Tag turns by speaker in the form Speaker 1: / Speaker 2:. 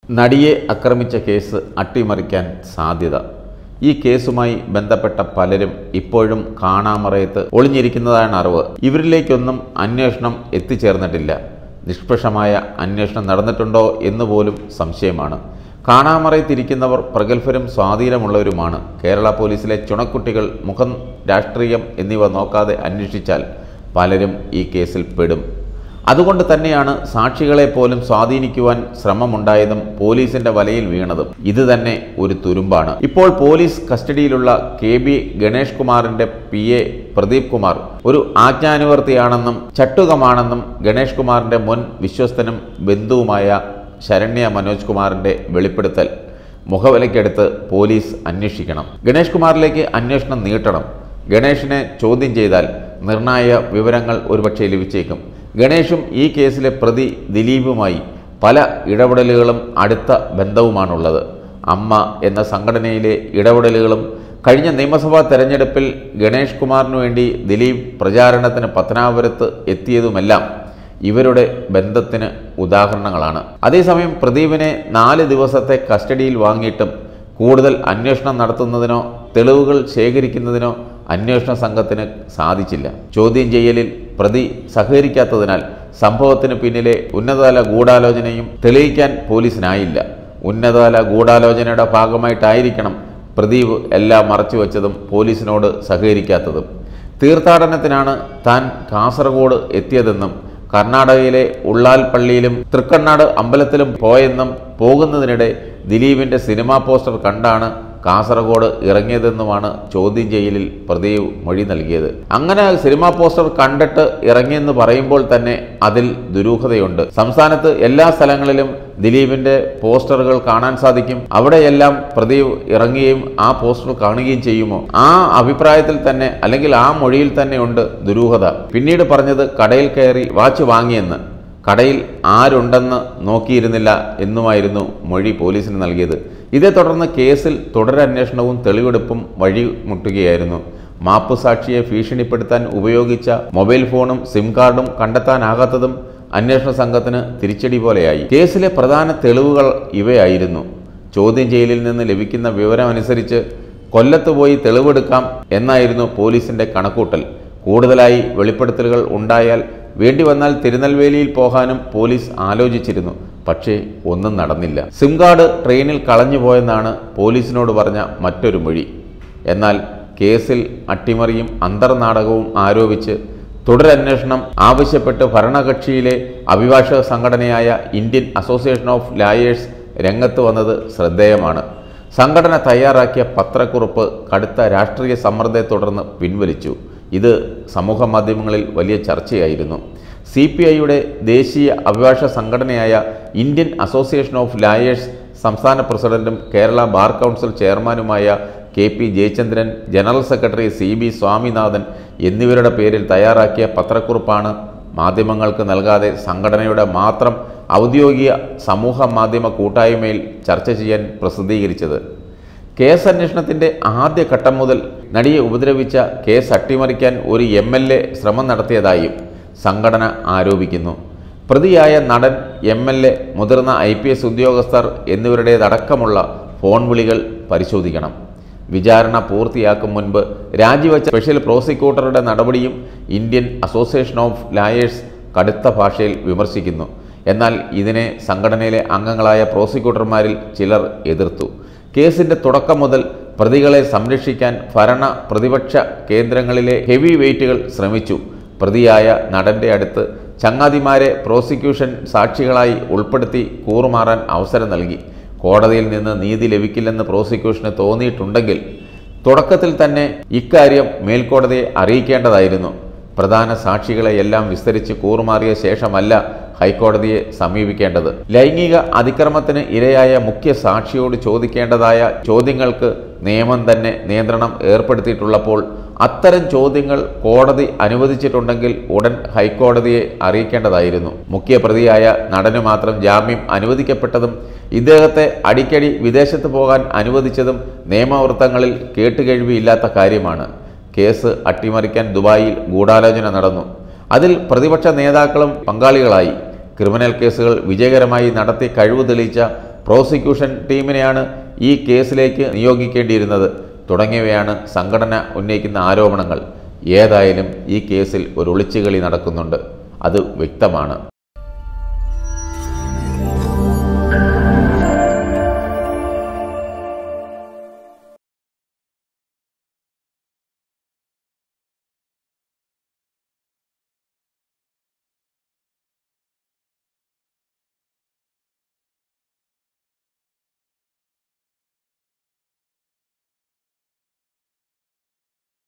Speaker 1: നടിയെ ആക്രമിച്ച കേസ് അട്ടിമറിക്കാൻ സാധ്യത ഈ കേസുമായി ബന്ധപ്പെട്ട പലരും ഇപ്പോഴും കാണാമറയത്ത് ഒളിഞ്ഞിരിക്കുന്നതാണ് അറിവ് ഇവരിലേക്കൊന്നും അന്വേഷണം എത്തിച്ചേർന്നിട്ടില്ല നിഷ്പക്ഷമായ അന്വേഷണം നടന്നിട്ടുണ്ടോ എന്നുപോലും സംശയമാണ് കാണാമറയത്തിരിക്കുന്നവർ പ്രഗത്ഭരും സ്വാധീനമുള്ളവരുമാണ് കേരള പോലീസിലെ ചുണക്കുട്ടികൾ മുഖം രാഷ്ട്രീയം എന്നിവ നോക്കാതെ അന്വേഷിച്ചാൽ പലരും ഈ കേസിൽ പെടും അതുകൊണ്ട് തന്നെയാണ് സാക്ഷികളെ പോലും സ്വാധീനിക്കുവാൻ ശ്രമമുണ്ടായതും പോലീസിന്റെ വലയിൽ വീണതും ഇത് തന്നെ ഒരു തുരുമ്പാണ് ഇപ്പോൾ പോലീസ് കസ്റ്റഡിയിലുള്ള കെ ബി ഗണേഷ് കുമാറിന്റെ പി എ പ്രദീപ് കുമാർ ഒരു ആജ്ഞാനുവർത്തിയാണെന്നും ചട്ടുകമാണെന്നും ഗണേഷ് കുമാറിന്റെ മുൻ വിശ്വസ്തനും ബന്ധുവുമായ ശരണ്യ മനോജ് കുമാറിന്റെ വെളിപ്പെടുത്തൽ മുഖവിലക്കെടുത്ത് പോലീസ് അന്വേഷിക്കണം ഗണേഷ് കുമാറിലേക്ക് അന്വേഷണം നീട്ടണം ഗണേഷിനെ ചോദ്യം ചെയ്താൽ നിർണായക വിവരങ്ങൾ ഒരുപക്ഷെ ലഭിച്ചേക്കും ഗണേഷും ഈ കേസിലെ പ്രതി ദിലീപുമായി പല ഇടപെടലുകളും അടുത്ത ബന്ധവുമാണുള്ളത് അമ്മ എന്ന സംഘടനയിലെ ഇടപെടലുകളും കഴിഞ്ഞ നിയമസഭാ തെരഞ്ഞെടുപ്പിൽ ഗണേഷ് കുമാറിനു വേണ്ടി ദിലീപ് പ്രചാരണത്തിന് പത്തനാപുരത്ത് എത്തിയതുമെല്ലാം ഇവരുടെ ബന്ധത്തിന് ഉദാഹരണങ്ങളാണ് അതേസമയം പ്രദീപിനെ നാല് ദിവസത്തെ കസ്റ്റഡിയിൽ വാങ്ങിയിട്ടും കൂടുതൽ അന്വേഷണം നടത്തുന്നതിനോ തെളിവുകൾ ശേഖരിക്കുന്നതിനോ അന്വേഷണ സംഘത്തിന് സാധിച്ചില്ല ചോദ്യം ചെയ്യലിൽ പ്രതി സഹകരിക്കാത്തതിനാൽ സംഭവത്തിന് പിന്നിലെ ഉന്നതതല ഗൂഢാലോചനയും തെളിയിക്കാൻ പോലീസിനായില്ല ഉന്നതതല ഗൂഢാലോചനയുടെ ഭാഗമായിട്ടായിരിക്കണം പ്രദീപ് എല്ലാം മറച്ചുവെച്ചതും പോലീസിനോട് സഹകരിക്കാത്തതും തീർത്ഥാടനത്തിനാണ് താൻ കാസർഗോഡ് എത്തിയതെന്നും കർണാടകയിലെ ഉള്ളാൽ പള്ളിയിലും തൃക്കണ്ണാട് അമ്പലത്തിലും പോയെന്നും പോകുന്നതിനിടെ ദിലീപിന്റെ സിനിമാ പോസ്റ്റർ കണ്ടാണ് കാസർഗോഡ് ഇറങ്ങിയതെന്നുമാണ് ചോദ്യം ചെയ്യലിൽ പ്രദീപ് മൊഴി നൽകിയത് അങ്ങനെ സിനിമാ പോസ്റ്റർ കണ്ടിട്ട് ഇറങ്ങിയെന്ന് പറയുമ്പോൾ തന്നെ അതിൽ ദുരൂഹതയുണ്ട് സംസ്ഥാനത്ത് എല്ലാ സ്ഥലങ്ങളിലും ദിലീപിന്റെ പോസ്റ്ററുകൾ കാണാൻ സാധിക്കും അവിടെയെല്ലാം പ്രദീപ് ഇറങ്ങുകയും ആ പോസ്റ്റർ കാണുകയും ചെയ്യുമോ ആ അഭിപ്രായത്തിൽ തന്നെ അല്ലെങ്കിൽ ആ മൊഴിയിൽ തന്നെ ഉണ്ട് ദുരൂഹത പിന്നീട് പറഞ്ഞത് കടയിൽ കയറി വാച്ച് വാങ്ങിയെന്ന് കടയിൽ ആരുണ്ടെന്ന് നോക്കിയിരുന്നില്ല എന്നുമായിരുന്നു മൊഴി പോലീസിന് നൽകിയത് ഇതേ തുടർന്ന് കേസിൽ തുടരന്വേഷണവും തെളിവെടുപ്പും വഴിമുട്ടുകയായിരുന്നു മാപ്പ് സാക്ഷിയെ ഭീഷണിപ്പെടുത്താൻ ഉപയോഗിച്ച മൊബൈൽ ഫോണും സിം കാർഡും കണ്ടെത്താനാകാത്തതും അന്വേഷണ സംഘത്തിന് തിരിച്ചടി പോലെയായി കേസിലെ പ്രധാന തെളിവുകൾ ഇവയായിരുന്നു ചോദ്യം ചെയ്യലിൽ നിന്ന് ലഭിക്കുന്ന വിവരമനുസരിച്ച് കൊല്ലത്ത് പോയി തെളിവെടുക്കാം എന്നായിരുന്നു പോലീസിന്റെ കണക്കൂട്ടൽ കൂടുതലായി വെളിപ്പെടുത്തലുകൾ ഉണ്ടായാൽ വേണ്ടി വന്നാൽ തിരുനെൽവേലിയിൽ പോകാനും പോലീസ് ആലോചിച്ചിരുന്നു പക്ഷേ ഒന്നും നടന്നില്ല സിം കാർഡ് ട്രെയിനിൽ കളഞ്ഞുപോയെന്നാണ് പോലീസിനോട് പറഞ്ഞ മറ്റൊരു മൊഴി എന്നാൽ കേസിൽ അട്ടിമറിയും അന്തർനാടകവും ആരോപിച്ച് തുടരന്വേഷണം ആവശ്യപ്പെട്ട് ഭരണകക്ഷിയിലെ അഭിഭാഷക സംഘടനയായ ഇന്ത്യൻ അസോസിയേഷൻ ഓഫ് ലായേഴ്സ് രംഗത്ത് വന്നത് ശ്രദ്ധേയമാണ് സംഘടന തയ്യാറാക്കിയ പത്രക്കുറിപ്പ് കടുത്ത രാഷ്ട്രീയ സമ്മർദ്ദത്തെ തുടർന്ന് പിൻവലിച്ചു ഇത് സമൂഹ മാധ്യമങ്ങളിൽ വലിയ ചർച്ചയായിരുന്നു സി പി ഐയുടെ ദേശീയ അഭിഭാഷക സംഘടനയായ ഇന്ത്യൻ അസോസിയേഷൻ ഓഫ് ലായേഴ്സ് സംസ്ഥാന പ്രസിഡന്റും കേരള ബാർ കൗൺസിൽ ചെയർമാനുമായ K P Jayachandran general secretary C B Swaminathan എന്നിവരുടെ പേരിൽ തയ്യാറാക്കിയ പത്രക്കുറിപ്പാണ് മാധ്യമങ്ങൾക്ക് നൽകാതെ സംഘടനയുടെ മാത്രം ഔദ്യോഗിക സമൂഹ മാധ്യമ കൂട്ടായ്മയിൽ ചർച്ച ചെയ്യാൻ പ്രസിദ്ധീകരിച്ചത് കേസ് അന്വേഷണത്തിന്റെ ആദ്യ ഘട്ടം മുതൽ നടിയെ ഉപദ്രവിച്ച കേസ് അട്ടിമറിക്കാൻ ഒരു എം എൽ എ ശ്രമം നടത്തിയതായും സംഘടന ആരോപിക്കുന്നു പ്രതിയായ നടൻ എം എൽ എ മുതിർന്ന ഐ പി എസ് ഉദ്യോഗസ്ഥർ എന്നിവരുടേതടക്കമുള്ള ഫോൺ വിളികൾ പരിശോധിക്കണം വിചാരണ പൂർത്തിയാക്കും മുൻപ് രാജിവെച്ച സ്പെഷ്യൽ പ്രോസിക്യൂട്ടറുടെ നടപടിയും ഇന്ത്യൻ അസോസിയേഷൻ ഓഫ് ലായേഴ്സ് കടുത്ത ഭാഷയിൽ വിമർശിക്കുന്നു എന്നാൽ ഇതിനെ സംഘടനയിലെ അംഗങ്ങളായ പ്രോസിക്യൂട്ടർമാരിൽ ചിലർ എതിർത്തു കേസിന്റെ തുടക്കം മുതൽ പ്രതികളെ സംരക്ഷിക്കാൻ ഭരണ പ്രതിപക്ഷ കേന്ദ്രങ്ങളിലെ ഹെവി വെയ്റ്റുകൾ ശ്രമിച്ചു പ്രതിയായ നടന്റെ അടുത്ത് ചങ്ങാതിമാരെ പ്രോസിക്യൂഷൻ സാക്ഷികളായി ഉൾപ്പെടുത്തി കൂറുമാറാൻ അവസരം നൽകി കോടതിയിൽ നിന്ന് നീതി ലഭിക്കില്ലെന്ന് പ്രോസിക്യൂഷന് തോന്നിയിട്ടുണ്ടെങ്കിൽ തുടക്കത്തിൽ തന്നെ ഇക്കാര്യം മേൽക്കോടതിയെ അറിയിക്കേണ്ടതായിരുന്നു പ്രധാന സാക്ഷികളെ എല്ലാം വിസ്തരിച്ച് കൂറുമാറിയ ശേഷമല്ല ഹൈക്കോടതിയെ സമീപിക്കേണ്ടത് ലൈംഗിക അതിക്രമത്തിന് ഇരയായ മുഖ്യ സാക്ഷിയോട് ചോദിക്കേണ്ടതായ ചോദ്യങ്ങൾക്ക് നിയമം തന്നെ നിയന്ത്രണം ഏർപ്പെടുത്തിയിട്ടുള്ളപ്പോൾ അത്തരം ചോദ്യങ്ങൾ കോടതി അനുവദിച്ചിട്ടുണ്ടെങ്കിൽ ഉടൻ ഹൈക്കോടതിയെ അറിയിക്കേണ്ടതായിരുന്നു മുഖ്യപ്രതിയായ നടന് മാത്രം ജാമ്യം അനുവദിക്കപ്പെട്ടതും ഇദ്ദേഹത്തെ അടിക്കടി വിദേശത്ത് പോകാൻ അനുവദിച്ചതും നിയമവൃത്തങ്ങളിൽ കേട്ടുകേഴ്വിയില്ലാത്ത കാര്യമാണ് കേസ് അട്ടിമറിക്കാൻ ദുബായിൽ ഗൂഢാലോചന നടന്നു അതിൽ പ്രതിപക്ഷ നേതാക്കളും പങ്കാളികളായി ക്രിമിനൽ കേസുകൾ വിജയകരമായി നടത്തി കഴിവ് തെളിയിച്ച പ്രോസിക്യൂഷൻ ടീമിനെയാണ് ഈ കേസിലേക്ക് നിയോഗിക്കേണ്ടിയിരുന്നത് തുടങ്ങിയവയാണ് സംഘടന ഉന്നയിക്കുന്ന ആരോപണങ്ങൾ ഏതായാലും ഈ കേസിൽ ഒരു ഒളിച്ചുകളി നടക്കുന്നുണ്ട് അത് വ്യക്തമാണ്